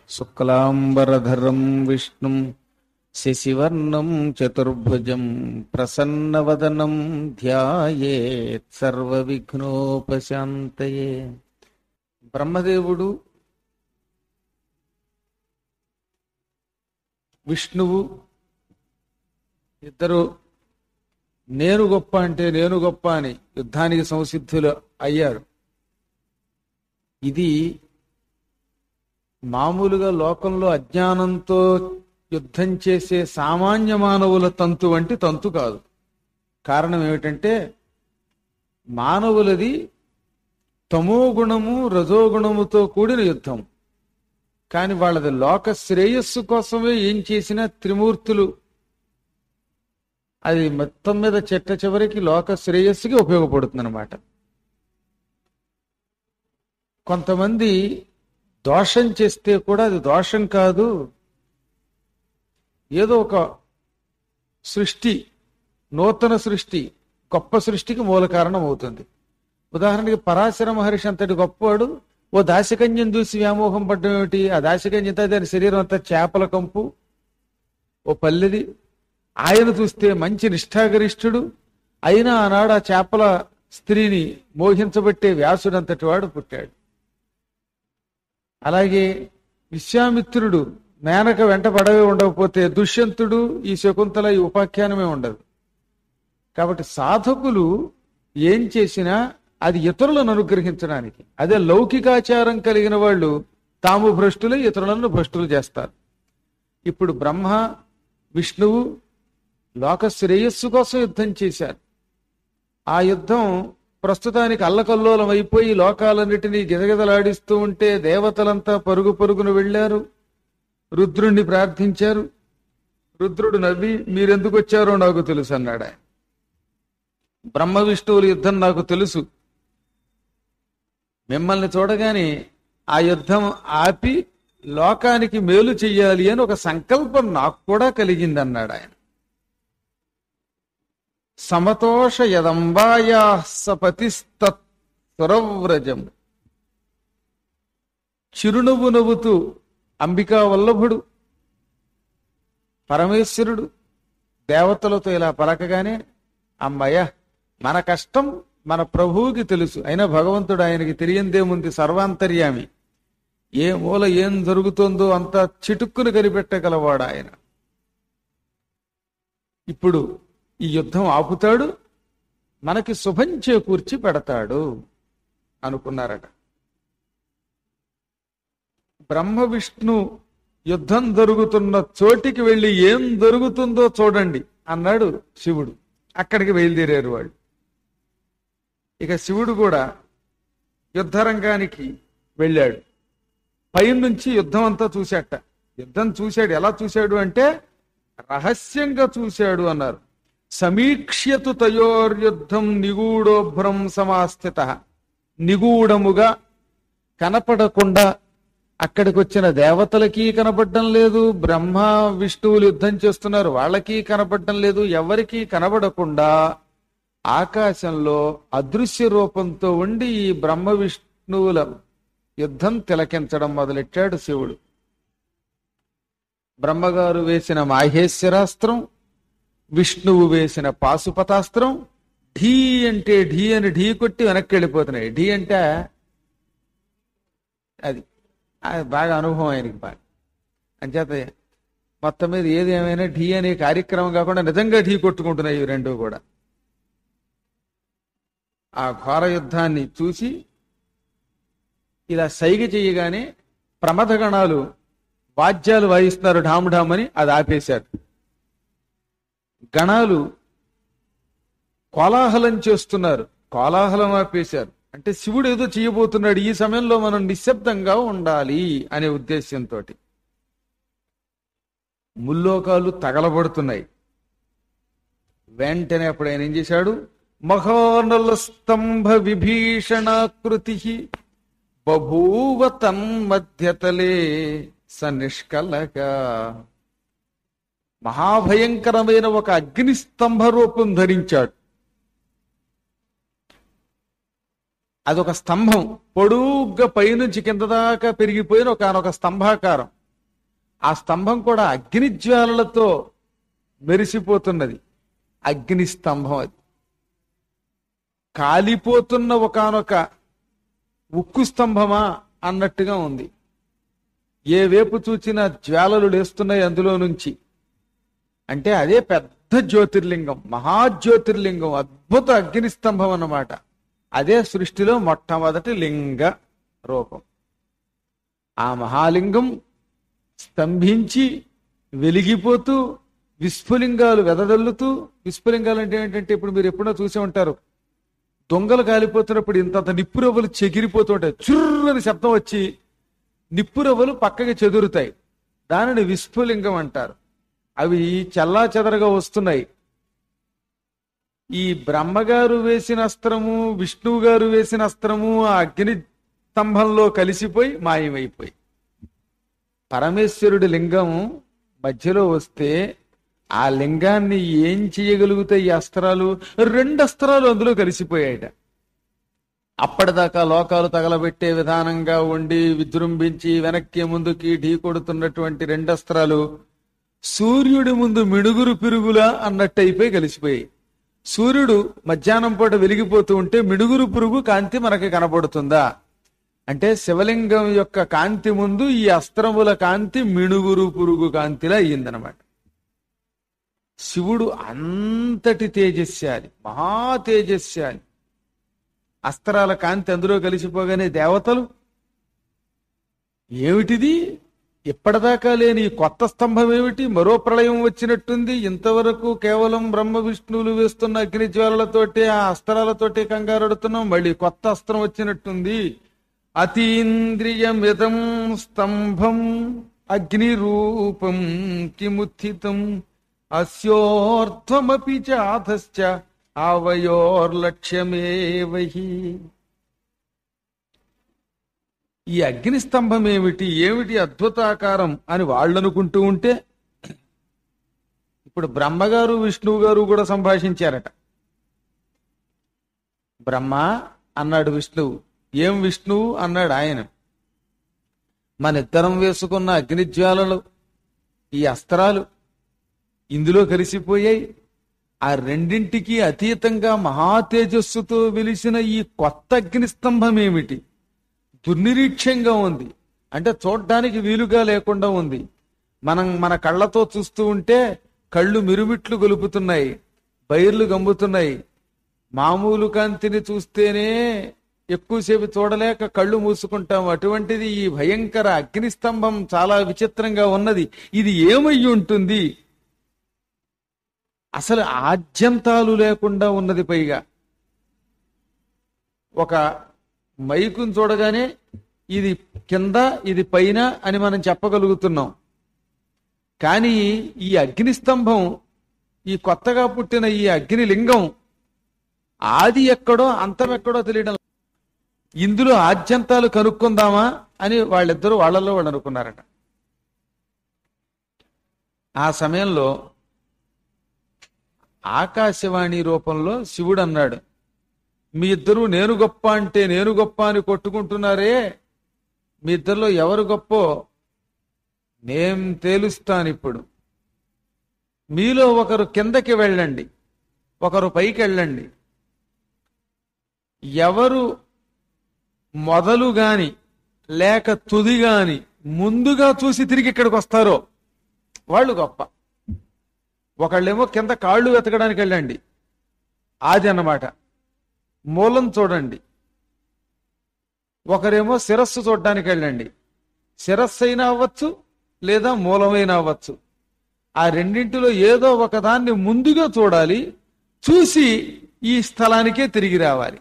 శుక్లాంబరధరం విష్ణుం శశివర్ణం చతుర్భుజం ప్రసన్నవదనం ధ్యాయేత్ సర్వవిఘ్నోపశాంతయే బ్రహ్మదేవుడు విష్ణువు ఇద్దరు నేను గొప్ప అంటే నేను గొప్ప అని యుద్ధానికి సంసిద్ధులు అయ్యారు ఇది మామూలుగా లోకంలో అజ్ఞానంతో యుద్ధం చేసే సామాన్య మానవుల తంతు వంటి తంతు కాదు కారణం ఏమిటంటే మానవులది తమో గుణము రజోగుణముతో కూడిన యుద్ధం కానీ వాళ్ళది లోక శ్రేయస్సు కోసమే ఏం చేసినా త్రిమూర్తులు అది మొత్తం మీద చెట్ట చివరికి లోక శ్రేయస్సుకి ఉపయోగపడుతుంది అనమాట కొంతమంది దోషం చేస్తే కూడా అది దోషం కాదు ఏదో ఒక సృష్టి నూతన సృష్టి గొప్ప సృష్టికి మూల కారణం అవుతుంది ఉదాహరణకి పరాశర మహర్షి అంతటి గొప్పవాడు ఓ దాసికన్యం చూసి వ్యామోహం పడ్డం ఏమిటి ఆ దాసికన్యత దాని శరీరం అంతా చేపల కంపు ఓ పల్లెది ఆయన చూస్తే మంచి నిష్ఠాగరిష్ఠుడు అయినా ఆనాడు ఆ చేపల స్త్రీని మోహించబట్టే వ్యాసుడంతటి వాడు పుట్టాడు అలాగే విశ్వామిత్రుడు మేనక వెంట పడవే ఉండకపోతే దుష్యంతుడు ఈ శకుంతల ఈ ఉపాఖ్యానమే ఉండదు కాబట్టి సాధకులు ఏం చేసినా అది ఇతరులను అనుగ్రహించడానికి అదే లౌకికాచారం కలిగిన వాళ్ళు తాము భ్రష్టులు ఇతరులను భ్రష్టులు చేస్తారు ఇప్పుడు బ్రహ్మ విష్ణువు లోక శ్రేయస్సు కోసం యుద్ధం చేశారు ఆ యుద్ధం ప్రస్తుతానికి అల్లకల్లోలం అయిపోయి లోకాలన్నిటినీ గిజగిజలాడిస్తూ ఉంటే దేవతలంతా పరుగు పరుగున వెళ్ళారు రుద్రుణ్ణి ప్రార్థించారు రుద్రుడు నవ్వి మీరెందుకు వచ్చారో నాకు తెలుసు అన్నాడు ఆయన బ్రహ్మ విష్ణువుల యుద్ధం నాకు తెలుసు మిమ్మల్ని చూడగానే ఆ యుద్ధం ఆపి లోకానికి మేలు చెయ్యాలి అని ఒక సంకల్పం నాకు కూడా కలిగింది అన్నాడు ఆయన సమతోష యదంబాయా సపతిస్తరవ్రజం చిరునవ్వు నవ్వుతూ అంబికా వల్లభుడు పరమేశ్వరుడు దేవతలతో ఇలా పలకగానే అమ్మయ్య మన కష్టం మన ప్రభువుకి తెలుసు అయినా భగవంతుడు ఆయనకి తెలియందేముంది సర్వాంతర్యామి ఏ మూల ఏం జరుగుతుందో అంతా చిటుక్కును కనిపెట్టగలవాడు ఆయన ఇప్పుడు ఈ యుద్ధం ఆపుతాడు మనకి శుభం చేకూర్చి పెడతాడు అనుకున్నారట బ్రహ్మ విష్ణు యుద్ధం జరుగుతున్న చోటికి వెళ్ళి ఏం జరుగుతుందో చూడండి అన్నాడు శివుడు అక్కడికి బయలుదేరారు వాళ్ళు ఇక శివుడు కూడా యుద్ధరంగానికి వెళ్ళాడు పైనుంచి యుద్ధం అంతా చూశాట యుద్ధం చూశాడు ఎలా చూశాడు అంటే రహస్యంగా చూశాడు అన్నారు సమీక్ష్యతు తయోర్యుద్ధం నిగూఢోభ్రం సమాస్థిత నిగూఢముగా కనపడకుండా అక్కడికి వచ్చిన దేవతలకి కనపడడం లేదు బ్రహ్మ విష్ణువులు యుద్ధం చేస్తున్నారు వాళ్ళకి కనపడడం లేదు ఎవరికీ కనబడకుండా ఆకాశంలో అదృశ్య రూపంతో ఉండి ఈ బ్రహ్మ విష్ణువుల యుద్ధం తిలకించడం మొదలెట్టాడు శివుడు బ్రహ్మగారు వేసిన మాహేశ్వరాస్త్రం విష్ణువు వేసిన పాశుపతాస్త్రం ఢీ అంటే ఢీ అని ఢీ కొట్టి వెనక్కి వెళ్ళిపోతున్నాయి ఢీ అంటే అది అది బాగా అనుభవం ఆయనకి బాగా అంచేత మొత్తం మీద ఏది ఏమైనా ఢీ అనే కార్యక్రమం కాకుండా నిజంగా ఢీ కొట్టుకుంటున్నాయి ఇవి రెండు కూడా ఆ ఘోర యుద్ధాన్ని చూసి ఇలా సైగ చేయగానే ప్రమథగణాలు వాద్యాలు వాయిస్తున్నారు ఢామ్ ఢామ్ అని అది ఆపేశారు గణాలు కోలాహలం చేస్తున్నారు కోలాహలం ఆపేశారు అంటే శివుడు ఏదో చేయబోతున్నాడు ఈ సమయంలో మనం నిశ్శబ్దంగా ఉండాలి అనే ఉద్దేశంతో ముల్లోకాలు తగలబడుతున్నాయి వెంటనే అప్పుడు ఆయన ఏం చేశాడు మహానల స్తంభ విభీషణాకృతి బభూవ తన్మధ్యతలే సనిష్కలగా మహాభయంకరమైన ఒక అగ్ని స్తంభ రూపం ధరించాడు అదొక స్తంభం పొడుగ్గా పైనుంచి కింద దాకా పెరిగిపోయిన ఒక ఒక స్తంభాకారం ఆ స్తంభం కూడా అగ్ని జ్వాలలతో మెరిసిపోతున్నది అగ్ని స్తంభం అది కాలిపోతున్న ఒకనొక ఉక్కు స్తంభమా అన్నట్టుగా ఉంది ఏ వేపు చూచినా జ్వాలలు లేస్తున్నాయి అందులో నుంచి అంటే అదే పెద్ద జ్యోతిర్లింగం మహాజ్యోతిర్లింగం అద్భుత అగ్ని స్తంభం అన్నమాట అదే సృష్టిలో మొట్టమొదటి లింగ రూపం ఆ మహాలింగం స్తంభించి వెలిగిపోతూ విస్ఫులింగాలు వెదజల్లుతూ విస్ఫులింగాలు అంటే ఏంటంటే ఇప్పుడు మీరు ఎప్పుడో చూసే ఉంటారు దొంగలు కాలిపోతున్నప్పుడు ఇంత నిప్పురవ్వలు చెగిరిపోతుంటాయి చుర్రని శబ్దం వచ్చి నిప్పురవ్వలు పక్కకి చెదురుతాయి దానిని విస్ఫులింగం అంటారు అవి చల్లా చెదరగా వస్తున్నాయి ఈ బ్రహ్మగారు వేసిన అస్త్రము విష్ణువు గారు వేసిన అస్త్రము ఆ అగ్ని స్తంభంలో కలిసిపోయి మాయమైపోయి పరమేశ్వరుడి లింగం మధ్యలో వస్తే ఆ లింగాన్ని ఏం చేయగలుగుతాయి ఈ అస్త్రాలు రెండు అస్త్రాలు అందులో కలిసిపోయాయట అప్పటిదాకా లోకాలు తగలబెట్టే విధానంగా ఉండి విజృంభించి వెనక్కి ముందుకి ఢీ కొడుతున్నటువంటి రెండు అస్త్రాలు సూర్యుడి ముందు మిడుగురు పిరుగులా అన్నట్టు అయిపోయి కలిసిపోయాయి సూర్యుడు మధ్యాహ్నం పూట వెలిగిపోతూ ఉంటే మిడుగురు పురుగు కాంతి మనకి కనబడుతుందా అంటే శివలింగం యొక్క కాంతి ముందు ఈ అస్త్రముల కాంతి మిణుగురు పురుగు కాంతిలా అయ్యిందనమాట శివుడు అంతటి తేజస్యాలి మహా తేజస్యాలి అస్త్రాల కాంతి అందులో కలిసిపోగానే దేవతలు ఏమిటిది ఇప్పటిదాకా లేని ఈ కొత్త స్తంభం ఏమిటి మరో ప్రళయం వచ్చినట్టుంది ఇంతవరకు కేవలం బ్రహ్మ విష్ణువులు వేస్తున్న అగ్ని జ్వాలలతోటి ఆ అస్త్రాలతోటి కంగారడుతున్నాం మళ్ళీ కొత్త అస్త్రం వచ్చినట్టుంది అతీంద్రియమిదం స్తంభం అగ్ని రూపం కిముత్థితం అస్యోర్థమపి చాధశ్చ ఆవయోర్లక్ష్యమేవహి ఈ అగ్ని స్తంభం ఏమిటి ఏమిటి అద్భుతాకారం అని వాళ్ళు అనుకుంటూ ఉంటే ఇప్పుడు బ్రహ్మగారు విష్ణువు గారు కూడా సంభాషించారట బ్రహ్మ అన్నాడు విష్ణువు ఏం విష్ణువు అన్నాడు ఆయన మన ఇద్దరం వేసుకున్న అగ్నిజ్వాలలు ఈ అస్త్రాలు ఇందులో కలిసిపోయాయి ఆ రెండింటికి అతీతంగా మహా తేజస్సుతో వెలిసిన ఈ కొత్త అగ్నిస్తంభం ఏమిటి దుర్నిరీక్ష్యంగా ఉంది అంటే చూడ్డానికి వీలుగా లేకుండా ఉంది మనం మన కళ్ళతో చూస్తూ ఉంటే కళ్ళు మిరుమిట్లు గొలుపుతున్నాయి బైర్లు గంబుతున్నాయి మామూలు కాంతిని చూస్తేనే ఎక్కువసేపు చూడలేక కళ్ళు మూసుకుంటాం అటువంటిది ఈ భయంకర అగ్నిస్తంభం చాలా విచిత్రంగా ఉన్నది ఇది ఏమై ఉంటుంది అసలు ఆద్యంతాలు లేకుండా ఉన్నది పైగా ఒక మైకును చూడగానే ఇది కింద ఇది పైన అని మనం చెప్పగలుగుతున్నాం కానీ ఈ అగ్నిస్తంభం ఈ కొత్తగా పుట్టిన ఈ అగ్ని లింగం ఆది ఎక్కడో అంతం ఎక్కడో తెలియడం ఇందులో ఆద్యంతాలు కనుక్కుందామా అని వాళ్ళిద్దరూ వాళ్ళలో వాళ్ళు అనుకున్నారట ఆ సమయంలో ఆకాశవాణి రూపంలో శివుడు అన్నాడు మీ ఇద్దరు నేను గొప్ప అంటే నేను గొప్ప అని కొట్టుకుంటున్నారే మీ ఇద్దరిలో ఎవరు గొప్ప నేం తేలుస్తాను ఇప్పుడు మీలో ఒకరు కిందకి వెళ్ళండి ఒకరు పైకి వెళ్ళండి ఎవరు మొదలు గాని లేక తుది గాని ముందుగా చూసి తిరిగి ఇక్కడికి వస్తారో వాళ్ళు గొప్ప ఒకళ్ళేమో కింద కాళ్ళు వెతకడానికి వెళ్ళండి ఆది అన్నమాట మూలం చూడండి ఒకరేమో శిరస్సు చూడడానికి వెళ్ళండి శిరస్సు అయినా అవ్వచ్చు లేదా మూలమైనా అవ్వచ్చు ఆ రెండింటిలో ఏదో ఒకదాన్ని ముందుగా చూడాలి చూసి ఈ స్థలానికే తిరిగి రావాలి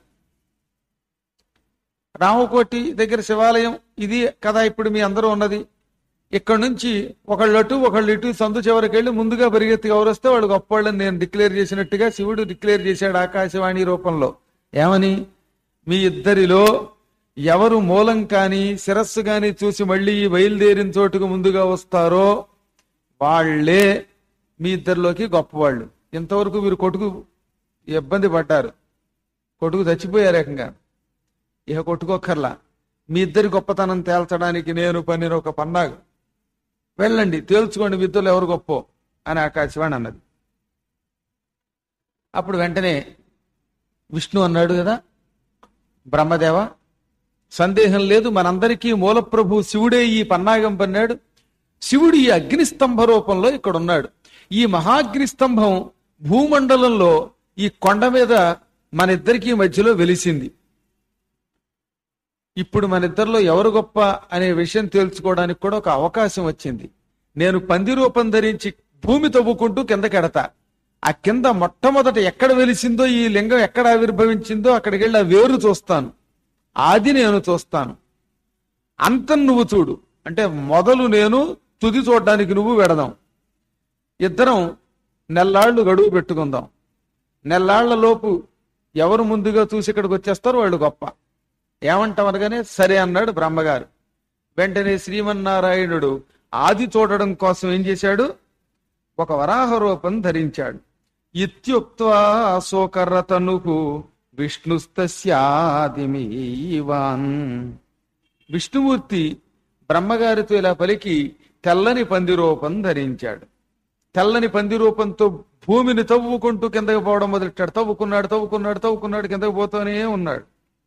రామకోటి దగ్గర శివాలయం ఇది కదా ఇప్పుడు మీ అందరూ ఉన్నది ఇక్కడ నుంచి ఒకళ్ళు అటు ఒకళ్ళు ఇటు సందు చివరికి వెళ్ళి ముందుగా పరిగెత్తి ఎవరు వస్తే వాళ్ళు గొప్పవాళ్ళని నేను డిక్లేర్ చేసినట్టుగా శివుడు డిక్లేర్ చేశాడు ఆకాశవాణి రూపంలో ఏమని మీ ఇద్దరిలో ఎవరు మూలం కాని శిరస్సు కాని చూసి మళ్ళీ ఈ బయలుదేరిన చోటుకు ముందుగా వస్తారో వాళ్ళే మీ ఇద్దరిలోకి గొప్పవాళ్ళు ఇంతవరకు మీరు కొడుకు ఇబ్బంది పడ్డారు కొడుకు చచ్చిపోయారు ఏకంగా ఇక కొట్టుకోకర్లా మీ ఇద్దరి గొప్పతనం తేల్చడానికి నేను పన్నిన ఒక పన్నాగు వెళ్ళండి తేల్చుకోండి మీ ఇద్దరు ఎవరు గొప్ప అని ఆకాశవాణి అన్నది అప్పుడు వెంటనే విష్ణు అన్నాడు కదా బ్రహ్మదేవ సందేహం లేదు మనందరికీ మూలప్రభు శివుడే ఈ పన్నాగం పన్నాడు శివుడు ఈ అగ్నిస్తంభ రూపంలో ఇక్కడ ఉన్నాడు ఈ మహాగ్నిస్తంభం భూమండలంలో ఈ కొండ మీద మన ఇద్దరికీ మధ్యలో వెలిసింది ఇప్పుడు మన ఇద్దరిలో ఎవరు గొప్ప అనే విషయం తేల్చుకోవడానికి కూడా ఒక అవకాశం వచ్చింది నేను పంది రూపం ధరించి భూమి తవ్వుకుంటూ కిందకెడతా ఆ కింద మొట్టమొదట ఎక్కడ వెలిసిందో ఈ లింగం ఎక్కడ ఆవిర్భవించిందో అక్కడికి వెళ్ళి ఆ వేరు చూస్తాను ఆది నేను చూస్తాను అంతం నువ్వు చూడు అంటే మొదలు నేను తుది చూడడానికి నువ్వు వెడదాం ఇద్దరం నెల్లాళ్ళు గడువు పెట్టుకుందాం నెల్లాళ్ల లోపు ఎవరు ముందుగా చూసి ఇక్కడికి వచ్చేస్తారో వాళ్ళు గొప్ప ఏమంటాం అనగానే సరే అన్నాడు బ్రహ్మగారు వెంటనే శ్రీమన్నారాయణుడు ఆది చూడడం కోసం ఏం చేశాడు ఒక వరాహ రూపం ధరించాడు ఇత్యుక్త్వా శోకర్రతనుకు విష్ణుస్తస్యాదిమీవాన్ విష్ణుమూర్తి బ్రహ్మగారితో ఇలా పలికి తెల్లని పంది రూపం ధరించాడు తెల్లని పంది రూపంతో భూమిని తవ్వుకుంటూ కిందకి పోవడం మొదలెట్టాడు తవ్వుకున్నాడు తవ్వుకున్నాడు తవ్వుకున్నాడు కిందకి పోతూనే ఉన్నాడు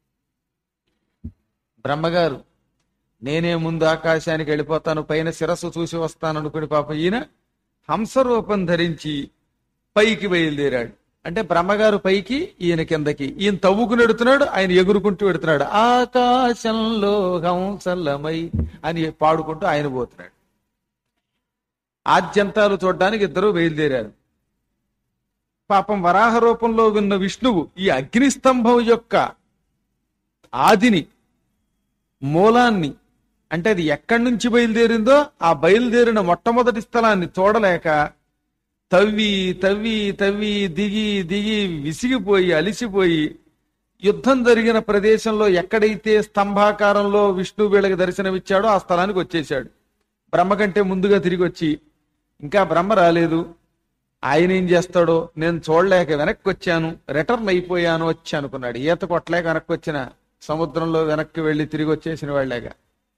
బ్రహ్మగారు నేనే ముందు ఆకాశానికి వెళ్ళిపోతాను పైన శిరస్సు చూసి వస్తాను అనుకుని పాప ఈయన హంస రూపం ధరించి పైకి బయలుదేరాడు అంటే బ్రహ్మగారు పైకి ఈయన కిందకి ఈయన తవ్వుకుని ఎడుతున్నాడు ఆయన ఎగురుకుంటూ పెడుతున్నాడు ఆకాశంలో హంసలమై అని పాడుకుంటూ ఆయన పోతున్నాడు ఆద్యంతాలు చూడడానికి ఇద్దరు బయలుదేరారు పాపం వరాహ రూపంలో ఉన్న విష్ణువు ఈ అగ్నిస్తంభం యొక్క ఆదిని మూలాన్ని అంటే అది ఎక్కడి నుంచి బయలుదేరిందో ఆ బయలుదేరిన మొట్టమొదటి స్థలాన్ని చూడలేక తవ్వి తవ్వి తవ్వి దిగి దిగి విసిగిపోయి అలిసిపోయి యుద్ధం జరిగిన ప్రదేశంలో ఎక్కడైతే స్తంభాకారంలో విష్ణు వీళ్ళకి దర్శనమిచ్చాడో ఆ స్థలానికి వచ్చేశాడు బ్రహ్మ కంటే ముందుగా తిరిగి వచ్చి ఇంకా బ్రహ్మ రాలేదు ఆయన ఏం చేస్తాడో నేను చూడలేక వెనక్కి వచ్చాను రిటర్న్ అయిపోయాను వచ్చి అనుకున్నాడు ఈత కొట్టలేక వెనక్కి వచ్చిన సముద్రంలో వెనక్కి వెళ్ళి తిరిగి వచ్చేసిన వాళ్ళేగా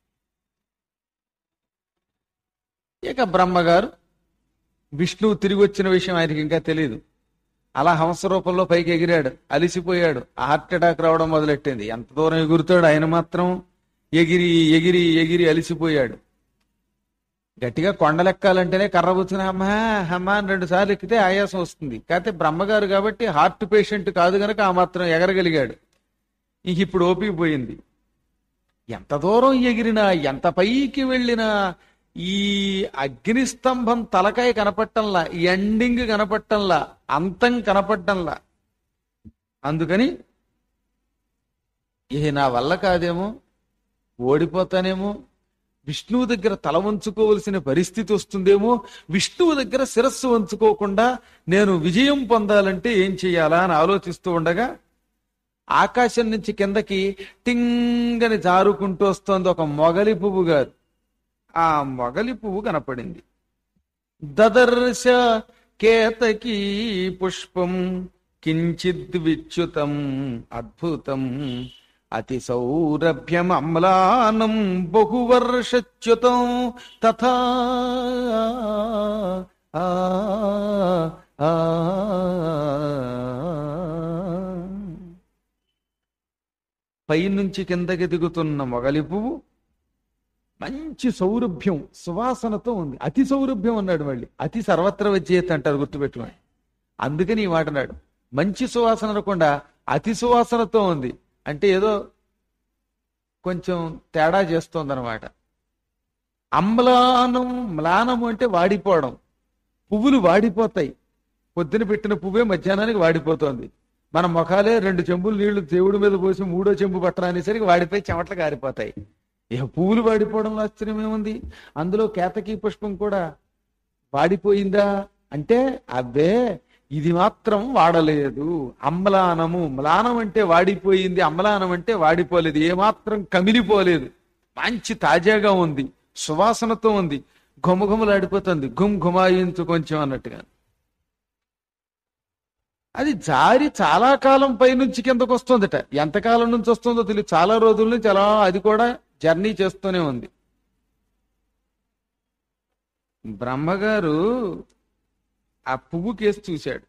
ఇక బ్రహ్మగారు విష్ణువు తిరిగి వచ్చిన విషయం ఆయనకి ఇంకా తెలియదు అలా హంస రూపంలో పైకి ఎగిరాడు అలిసిపోయాడు హార్ట్ అటాక్ రావడం మొదలెట్టింది ఎంత దూరం ఎగురుతాడు ఆయన మాత్రం ఎగిరి ఎగిరి ఎగిరి అలిసిపోయాడు గట్టిగా కొండలెక్కాలంటేనే కర్ర కూర్చుని అమ్మా అమ్మా అని రెండు సార్లు ఎక్కితే ఆయాసం వస్తుంది కాకపోతే బ్రహ్మగారు కాబట్టి హార్ట్ పేషెంట్ కాదు గనక ఆ మాత్రం ఎగరగలిగాడు ఇంక ఇప్పుడు ఓపిక పోయింది ఎంత దూరం ఎగిరినా ఎంత పైకి వెళ్ళినా ఈ అగ్నిస్తంభం తలకాయ కనపట్టంలా ఎండింగ్ కనపట్టంలా అంతం కనపట్టంలా అందుకని ఇది నా వల్ల కాదేమో ఓడిపోతానేమో విష్ణువు దగ్గర తల వంచుకోవలసిన పరిస్థితి వస్తుందేమో విష్ణువు దగ్గర శిరస్సు వంచుకోకుండా నేను విజయం పొందాలంటే ఏం చెయ్యాలా అని ఆలోచిస్తూ ఉండగా ఆకాశం నుంచి కిందకి టింగని జారుకుంటూ వస్తోంది ఒక మొగలి పువ్వు గారు ఆ మొగలి పువ్వు కనపడింది దదర్శ కేతకీ పుష్పం కించిద్ విచ్యుతం అద్భుతం అతి సౌరభ్యం అమ్లానం బహువర్షచ్యుతం తథా ఆ, ఆ, పైనుంచి కిందకి దిగుతున్న మొగలి పువ్వు మంచి సౌరభ్యం సువాసనతో ఉంది అతి సౌరభ్యం అన్నాడు మళ్ళీ అతి సర్వత్ర విజేత అంటారు గుర్తుపెట్టుకోండి అందుకని ఈ మాట అన్నాడు మంచి సువాసన అనకుండా అతి సువాసనతో ఉంది అంటే ఏదో కొంచెం తేడా చేస్తోంది అనమాట అమ్లానం మ్లానము అంటే వాడిపోవడం పువ్వులు వాడిపోతాయి పొద్దున పెట్టిన పువ్వే మధ్యాహ్నానికి వాడిపోతోంది మన ముఖాలే రెండు చెంబులు నీళ్లు దేవుడి మీద పోసి మూడో చెంబు పట్టరానేసరికి వాడిపోయి చెమటలు కారిపోతాయి ఇక పువ్వులు వాడిపోవడంలో ఆశ్చర్యం ఏముంది అందులో కేతకీ పుష్పం కూడా వాడిపోయిందా అంటే అబ్బే ఇది మాత్రం వాడలేదు అమ్లానము మ్లానం అంటే వాడిపోయింది అమ్లానం అంటే వాడిపోలేదు ఏమాత్రం కమిలిపోలేదు మంచి తాజాగా ఉంది సువాసనతో ఉంది ఘుమఘుమలాడిపోతుంది ఘుమ్ ఘుమాయించు కొంచెం అన్నట్టుగా అది జారి చాలా కాలం పైనుంచి కిందకు వస్తుందట ఎంతకాలం నుంచి వస్తుందో తెలియదు చాలా రోజుల నుంచి అలా అది కూడా జర్నీ చేస్తూనే ఉంది బ్రహ్మగారు ఆ పువ్వు కేసు చూశాడు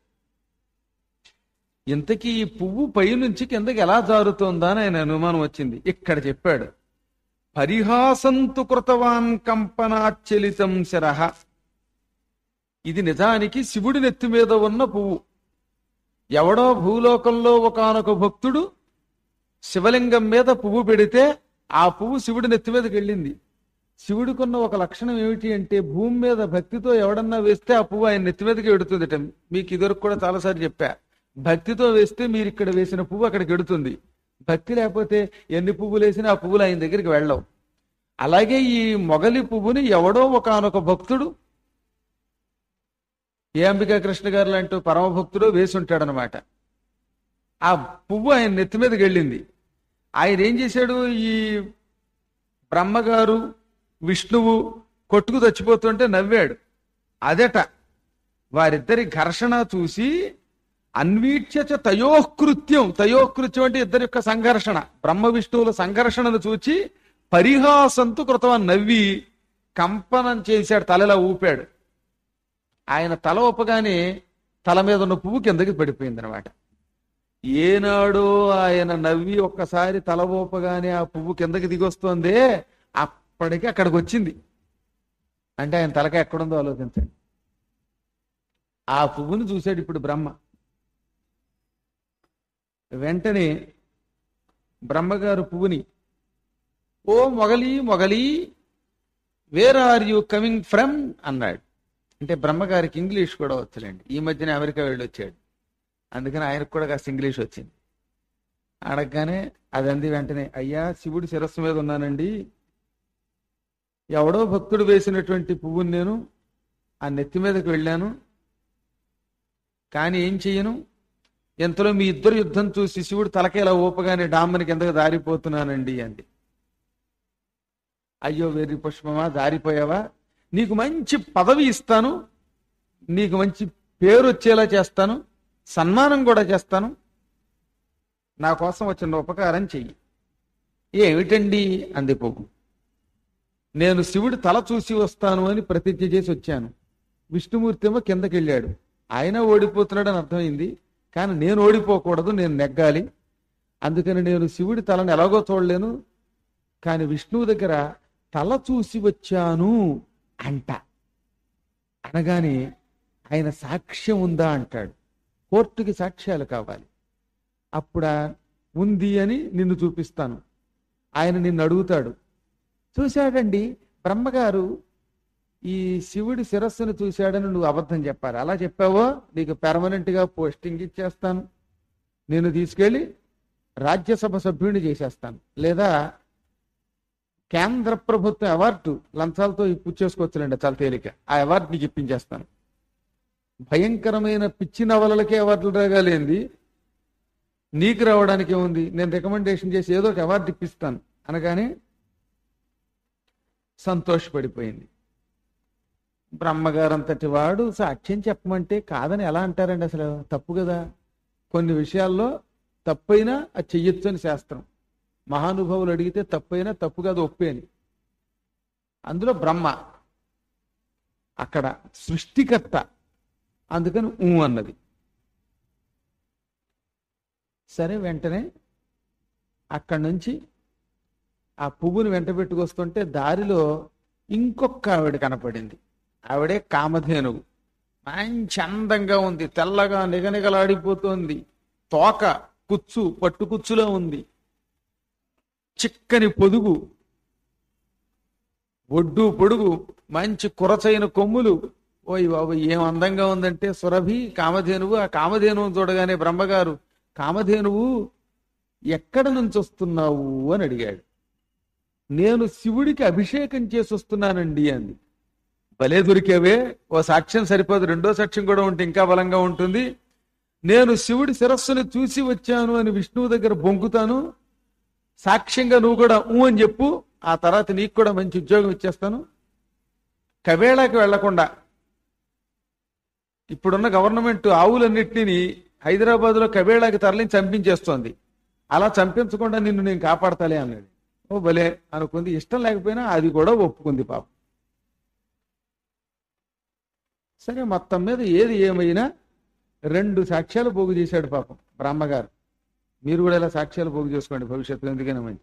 ఇంతకీ ఈ పువ్వు పైనుంచి కిందకి ఎలా జారుతోందా అని ఆయన అనుమానం వచ్చింది ఇక్కడ చెప్పాడు పరిహాసంతు కృతవాన్ కంపనాచలితం శరహ ఇది నిజానికి శివుడి నెత్తి మీద ఉన్న పువ్వు ఎవడో భూలోకంలో ఒకానొక భక్తుడు శివలింగం మీద పువ్వు పెడితే ఆ పువ్వు శివుడి నెత్తి మీదకి వెళ్ళింది శివుడికున్న ఒక లక్షణం ఏమిటి అంటే భూమి మీద భక్తితో ఎవడన్నా వేస్తే ఆ పువ్వు ఆయన నెత్తి మీదకి ఎడుతుందిట మీకు ఇదివరకు కూడా చాలాసార్లు చెప్పా భక్తితో వేస్తే మీరు ఇక్కడ వేసిన పువ్వు అక్కడికి ఎడుతుంది భక్తి లేకపోతే ఎన్ని పువ్వులు వేసినా ఆ పువ్వులు ఆయన దగ్గరికి వెళ్ళవు అలాగే ఈ మొగలి పువ్వుని ఎవడో ఒకానొక భక్తుడు ఏ అంబికా కృష్ణ గారు లాంటి పరమ భక్తుడు వేసి ఉంటాడనమాట ఆ పువ్వు ఆయన నెత్తి మీదకి వెళ్ళింది ఆయన ఏం చేశాడు ఈ బ్రహ్మగారు విష్ణువు కొట్టుకు చచ్చిపోతుంటే నవ్వాడు అదట వారిద్దరి ఘర్షణ చూసి అన్వీక్ష తయోకృత్యం తయోకృత్యం అంటే ఇద్దరి యొక్క సంఘర్షణ బ్రహ్మ విష్ణువుల సంఘర్షణను చూచి పరిహాసంతో కృతం నవ్వి కంపనం చేశాడు తలలా ఊపాడు ఆయన తల ఊపగానే తల మీద ఉన్న పువ్వు కిందకి పడిపోయింది అనమాట ఏనాడో ఆయన నవ్వి ఒక్కసారి తల ఊపగానే ఆ పువ్వు కిందకి దిగొస్తోందే అప్పటికి అక్కడికి వచ్చింది అంటే ఆయన తలక ఎక్కడుందో ఆలోచించండి ఆ పువ్వును చూశాడు ఇప్పుడు బ్రహ్మ వెంటనే బ్రహ్మగారు పువ్వుని ఓ మొగలి మొగలి where are you coming from అన్నాడు అంటే బ్రహ్మగారికి ఇంగ్లీష్ కూడా వచ్చలేండి ఈ మధ్యనే అమెరికా వెళ్ళి వచ్చాడు అందుకని ఆయనకు కూడా కాస్త ఇంగ్లీష్ వచ్చింది అడగగానే అది అంది వెంటనే అయ్యా శివుడి శిరస్సు మీద ఉన్నానండి ఎవడో భక్తుడు వేసినటువంటి పువ్వుని నేను ఆ నెత్తి మీదకి వెళ్ళాను కానీ ఏం చెయ్యను ఎంతలో మీ ఇద్దరు యుద్ధం చూసి శివుడు తలకేలా ఊపగానే డామ్మని కిందకు దారిపోతున్నానండి అంది అయ్యో వెర్రి పుష్పమా దారిపోయావా నీకు మంచి పదవి ఇస్తాను నీకు మంచి పేరు వచ్చేలా చేస్తాను సన్మానం కూడా చేస్తాను నా కోసం వచ్చిన ఉపకారం చెయ్యి ఏమిటండి అంది పువ్వు నేను శివుడి తల చూసి వస్తాను అని ప్రతిజ్ఞ చేసి వచ్చాను విష్ణుమూర్తి ఏమో కిందకి వెళ్ళాడు ఆయన ఓడిపోతున్నాడని అర్థమైంది కానీ నేను ఓడిపోకూడదు నేను నెగ్గాలి అందుకని నేను శివుడి తలను ఎలాగో చూడలేను కానీ విష్ణువు దగ్గర తల చూసి వచ్చాను అంట అనగానే ఆయన సాక్ష్యం ఉందా అంటాడు కోర్టుకి సాక్ష్యాలు కావాలి అప్పుడా ఉంది అని నిన్ను చూపిస్తాను ఆయన నిన్ను అడుగుతాడు చూశాడండి బ్రహ్మగారు ఈ శివుడి శిరస్సును చూశాడని నువ్వు అబద్ధం చెప్పాలి అలా చెప్పావో నీకు పెర్మనెంట్ గా పోస్టింగ్ ఇచ్చేస్తాను నేను తీసుకెళ్లి రాజ్యసభ సభ్యుడిని చేసేస్తాను లేదా కేంద్ర ప్రభుత్వ అవార్డు లంచాలతో పుచ్చేసుకోవచ్చులేండి చాలా తేలిక ఆ అవార్డు నీకు ఇప్పించేస్తాను భయంకరమైన పిచ్చి నవలలకే అవార్డులు రాగాలేంది నీకు రావడానికి ఏముంది నేను రికమెండేషన్ చేసి ఏదో ఒక అవార్డు ఇప్పిస్తాను అనగానే సంతోషపడిపోయింది బ్రహ్మగారంతటి వాడు సాక్ష్యం చెప్పమంటే కాదని ఎలా అంటారండి అసలు తప్పు కదా కొన్ని విషయాల్లో తప్పైనా అది చెయ్యొచ్చు అని శాస్త్రం మహానుభావులు అడిగితే తప్పైనా తప్పు కాదు ఒప్పే అని అందులో బ్రహ్మ అక్కడ సృష్టికర్త అందుకని ఊ అన్నది సరే వెంటనే అక్కడి నుంచి ఆ పువ్వుని వెంట పెట్టుకొస్తుంటే దారిలో ఇంకొక ఆవిడ కనపడింది ఆవిడే కామధేనువు మంచి అందంగా ఉంది తెల్లగా నిగనిగలాడిపోతోంది తోక కుచ్చు పట్టు కుచ్చులో ఉంది చిక్కని పొదుగు ఒడ్డు పొడుగు మంచి కురచైన కొమ్ములు ఓయ్ బాబు ఏం అందంగా ఉందంటే సురభి కామధేనువు ఆ కామధేనువు చూడగానే బ్రహ్మగారు కామధేనువు ఎక్కడ నుంచి వస్తున్నావు అని అడిగాడు నేను శివుడికి అభిషేకం చేసి వస్తున్నానండి అంది భలే దొరికేవే ఓ సాక్ష్యం సరిపోదు రెండో సాక్ష్యం కూడా ఉంటే ఇంకా బలంగా ఉంటుంది నేను శివుడి శిరస్సుని చూసి వచ్చాను అని విష్ణువు దగ్గర బొంకుతాను సాక్ష్యంగా నువ్వు కూడా ఊ అని చెప్పు ఆ తర్వాత నీకు కూడా మంచి ఉద్యోగం ఇచ్చేస్తాను కవేళాకి వెళ్లకుండా ఇప్పుడున్న గవర్నమెంట్ ఆవులన్నింటినీ హైదరాబాద్లో కబేళాకి తరలించి చంపించేస్తోంది అలా చంపించకుండా నిన్ను నేను కాపాడతాలే అన్నాడు ఓ భలే అనుకుంది ఇష్టం లేకపోయినా అది కూడా ఒప్పుకుంది పాప సరే మొత్తం మీద ఏది ఏమైనా రెండు సాక్ష్యాలు పోగు చేశాడు పాపం బ్రహ్మగారు మీరు కూడా ఇలా సాక్ష్యాలు పోగు చేసుకోండి భవిష్యత్తులో ఎందుకైనా మంచి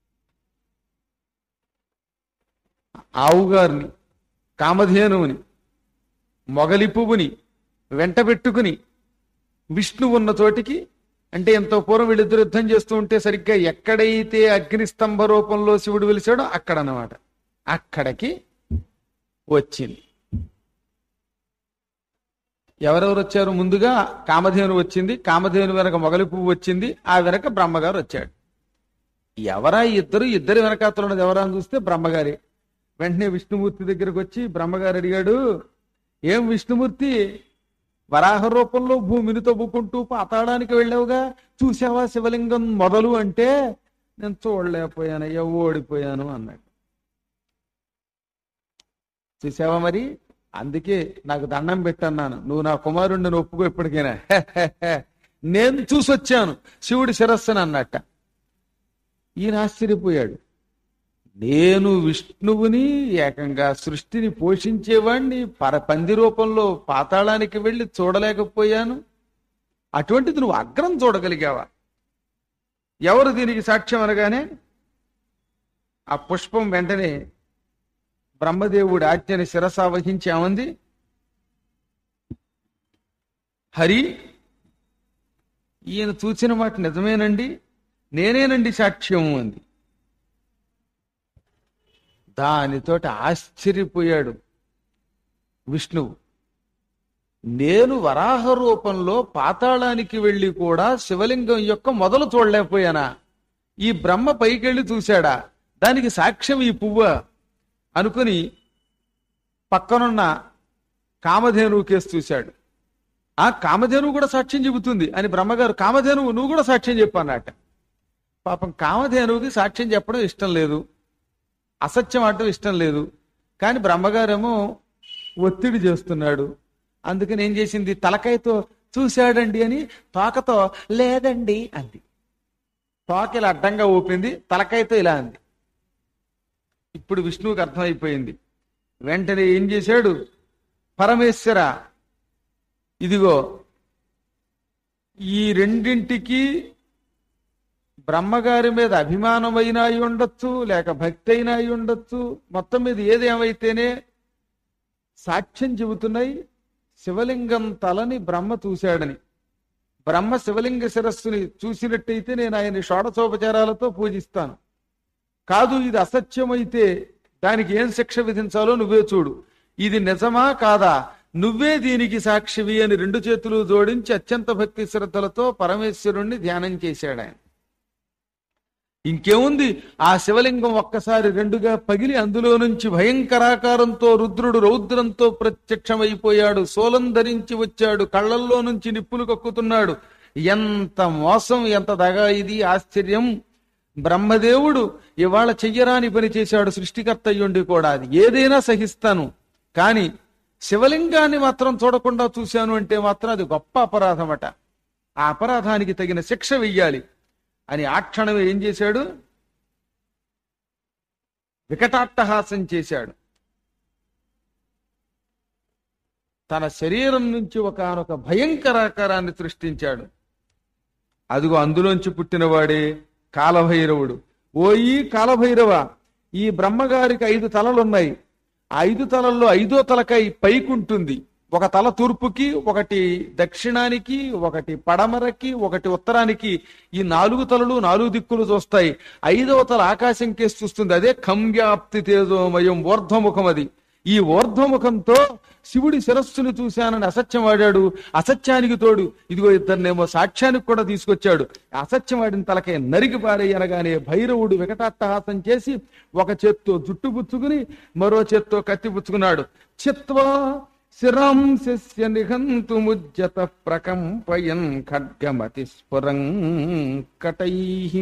ఆవుగారిని కామధేనువుని మొగలి పువ్వుని వెంట పెట్టుకుని విష్ణు ఉన్న చోటికి అంటే ఎంతో పూర్వం వీళ్ళిద్దరు యుద్ధం చేస్తూ ఉంటే సరిగ్గా ఎక్కడైతే అగ్నిస్తంభ రూపంలో శివుడు వెలిసాడో అక్కడ అన్నమాట అక్కడికి వచ్చింది ఎవరెవరు వచ్చారు ముందుగా కామధేను వచ్చింది కామధేను వెనక మొగలి పువ్వు వచ్చింది ఆ వెనక బ్రహ్మగారు వచ్చాడు ఎవరా ఈ ఇద్దరు ఇద్దరు వెనకాతలు ఉన్నది ఎవరా అని చూస్తే బ్రహ్మగారే వెంటనే విష్ణుమూర్తి దగ్గరకు వచ్చి బ్రహ్మగారు అడిగాడు ఏం విష్ణుమూర్తి వరాహ రూపంలో భూమిని తవ్వుకుంటూ పాతాళానికి వెళ్ళావుగా చూసావా శివలింగం మొదలు అంటే నేను చూడలేకపోయానయ్యా ఓడిపోయాను అన్నాడు చూసావా మరి అందుకే నాకు దండం పెట్టన్నాను నువ్వు నా కుమారుణ్ణి ఒప్పుకో ఇప్పటికైనా నేను చూసొచ్చాను శివుడి శిరస్సుని అన్నట్ట ఈయన ఆశ్చర్యపోయాడు నేను విష్ణువుని ఏకంగా సృష్టిని పోషించేవాణ్ణి పర పంది రూపంలో పాతాళానికి వెళ్ళి చూడలేకపోయాను అటువంటిది నువ్వు అగ్రం చూడగలిగావా ఎవరు దీనికి సాక్ష్యం అనగానే ఆ పుష్పం వెంటనే బ్రహ్మదేవుడి ఆజ్ఞని శిరస వహించి ఏమంది హరి ఈయన చూసిన మాట నిజమేనండి నేనేనండి సాక్ష్యం అంది దానితోటి ఆశ్చర్యపోయాడు విష్ణువు నేను వరాహ రూపంలో పాతాళానికి వెళ్ళి కూడా శివలింగం యొక్క మొదలు చూడలేకపోయానా ఈ బ్రహ్మ పైకెళ్ళి చూశాడా దానికి సాక్ష్యం ఈ పువ్వ అనుకుని పక్కనున్న కామధేనువు కేసు చూశాడు ఆ కామధేనువు కూడా సాక్ష్యం చెబుతుంది అని బ్రహ్మగారు కామధేనువు నువ్వు కూడా సాక్ష్యం చెప్పు అన్నట్ట పాపం కామధేనువుకి సాక్ష్యం చెప్పడం ఇష్టం లేదు అసత్యం ఆడటం ఇష్టం లేదు కానీ బ్రహ్మగారేమో ఒత్తిడి చేస్తున్నాడు అందుకని ఏం చేసింది తలకాయతో చూశాడండి అని తోకతో లేదండి అంది తోక ఇలా అడ్డంగా ఊపింది తలకాయతో ఇలా అంది ఇప్పుడు విష్ణువుకి అర్థమైపోయింది వెంటనే ఏం చేశాడు పరమేశ్వర ఇదిగో ఈ రెండింటికి బ్రహ్మగారి మీద అభిమానమైన అయి ఉండొచ్చు లేక భక్తి అయినా అయి ఉండొచ్చు మొత్తం మీద ఏది ఏమైతేనే సాక్ష్యం చెబుతున్నాయి శివలింగం తలని బ్రహ్మ చూశాడని బ్రహ్మ శివలింగ శిరస్సుని చూసినట్టయితే నేను ఆయన షోడచోపచారాలతో పూజిస్తాను కాదు ఇది అసత్యమైతే దానికి ఏం శిక్ష విధించాలో నువ్వే చూడు ఇది నిజమా కాదా నువ్వే దీనికి సాక్షివి అని రెండు చేతులు జోడించి అత్యంత భక్తి శ్రద్ధలతో పరమేశ్వరుణ్ణి ధ్యానం చేశాడు ఆయన ఇంకేముంది ఆ శివలింగం ఒక్కసారి రెండుగా పగిలి అందులో నుంచి భయంకరాకారంతో రుద్రుడు రౌద్రంతో ప్రత్యక్షమైపోయాడు సోలం ధరించి వచ్చాడు కళ్ళల్లో నుంచి నిప్పులు కక్కుతున్నాడు ఎంత మోసం ఎంత దగా ఇది ఆశ్చర్యం బ్రహ్మదేవుడు ఇవాళ చెయ్యరాని పని చేశాడు సృష్టికర్త అయ్యుండి కూడా అది ఏదైనా సహిస్తాను కానీ శివలింగాన్ని మాత్రం చూడకుండా చూశాను అంటే మాత్రం అది గొప్ప అపరాధమట ఆ అపరాధానికి తగిన శిక్ష వెయ్యాలి అని ఆ క్షణమే ఏం చేశాడు వికటాట్టహాసం చేశాడు తన శరీరం నుంచి ఒకనొక భయంకరాకారాన్ని సృష్టించాడు అదిగో అందులోంచి పుట్టినవాడే కాలభైరవుడు ఓయి కాలభైరవ ఈ బ్రహ్మగారికి ఐదు తలలున్నాయి ఆ ఐదు తలల్లో ఐదో తలకై పైకుంటుంది ఒక తల తూర్పుకి ఒకటి దక్షిణానికి ఒకటి పడమరకి ఒకటి ఉత్తరానికి ఈ నాలుగు తలలు నాలుగు దిక్కులు చూస్తాయి ఐదవ తల ఆకాశం కేసి చూస్తుంది అదే కంవ్యాప్తి తేజోమయం ఊర్ధ్వముఖం అది ఈ ఊర్ధ్వముఖంతో శివుడి శిరస్సును చూశానని అసత్యం వాడాడు అసత్యానికి తోడు ఇదిగో ఇద్దరినేమో సాక్ష్యానికి కూడా తీసుకొచ్చాడు అసత్యం వాడిన తలకే నరికి పారేయనగానే భైరవుడు వికటాట్టహాసం చేసి ఒక చేత్తో జుట్టు పుచ్చుకుని మరో చేత్తో కత్తి పుచ్చుకున్నాడు చిత్వా శిరాంశస్య నిఘంతు ముజ్జత ప్రకంపయన్ ఖడ్గమతి స్ఫురం కటై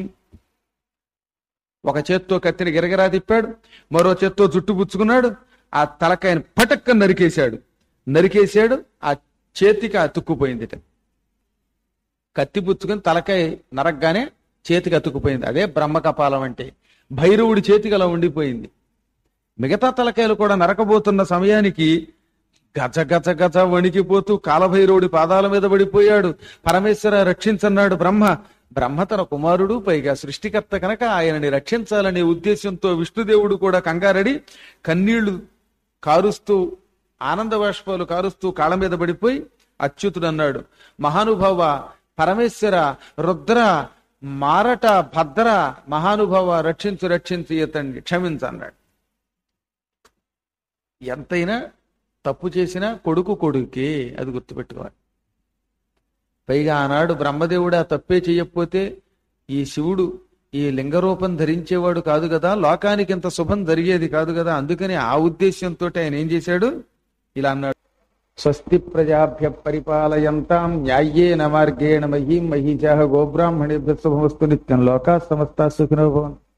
ఒక చేత్తో కత్తిని గిరగిరా తిప్పాడు మరో చేత్తో జుట్టు పుచ్చుకున్నాడు ఆ తలకాయని పటక్క నరికేశాడు నరికేశాడు ఆ చేతికి అతుక్కుపోయిందిట కత్తి పుచ్చుకొని తలకాయ నరగ్గానే చేతికి అతుక్కుపోయింది అదే బ్రహ్మకపాలం అంటే భైరవుడి చేతికి అలా ఉండిపోయింది మిగతా తలకాయలు కూడా నరకబోతున్న సమయానికి గజ గజ గజ వణికిపోతూ కాలభైరవుడి పాదాల మీద పడిపోయాడు పరమేశ్వర రక్షించన్నాడు బ్రహ్మ బ్రహ్మ తన కుమారుడు పైగా సృష్టికర్త కనుక ఆయనని రక్షించాలనే ఉద్దేశంతో విష్ణుదేవుడు కూడా కంగారడి కన్నీళ్లు కారుస్తూ ఆనంద బాష్పాలు కారుస్తూ కాళ్ళ మీద పడిపోయి అచ్యుతుడు అన్నాడు మహానుభావ పరమేశ్వర రుద్ర మారట భద్ర మహానుభావ రక్షించు రక్షించు ఇతండి క్షమించన్నాడు ఎంతైనా తప్పు చేసినా కొడుకు కొడుకే అది గుర్తుపెట్టుకోవాలి పైగా ఆనాడు బ్రహ్మదేవుడు ఆ తప్పే చెయ్యకపోతే ఈ శివుడు ఈ లింగరూపం ధరించేవాడు కాదు కదా లోకానికి ఇంత శుభం జరిగేది కాదు కదా అందుకని ఆ ఉద్దేశంతో ఆయన ఏం చేశాడు ఇలా అన్నాడు స్వస్తి ప్రజాభ్య పరిపాలయంతాం న్యాయేన మార్గేణ మహీం మహీజాహ గోబ్రాహ్మణేభ్య శుభమస్తు నిత్యం లోకా సమస్త సుఖినో భవంతు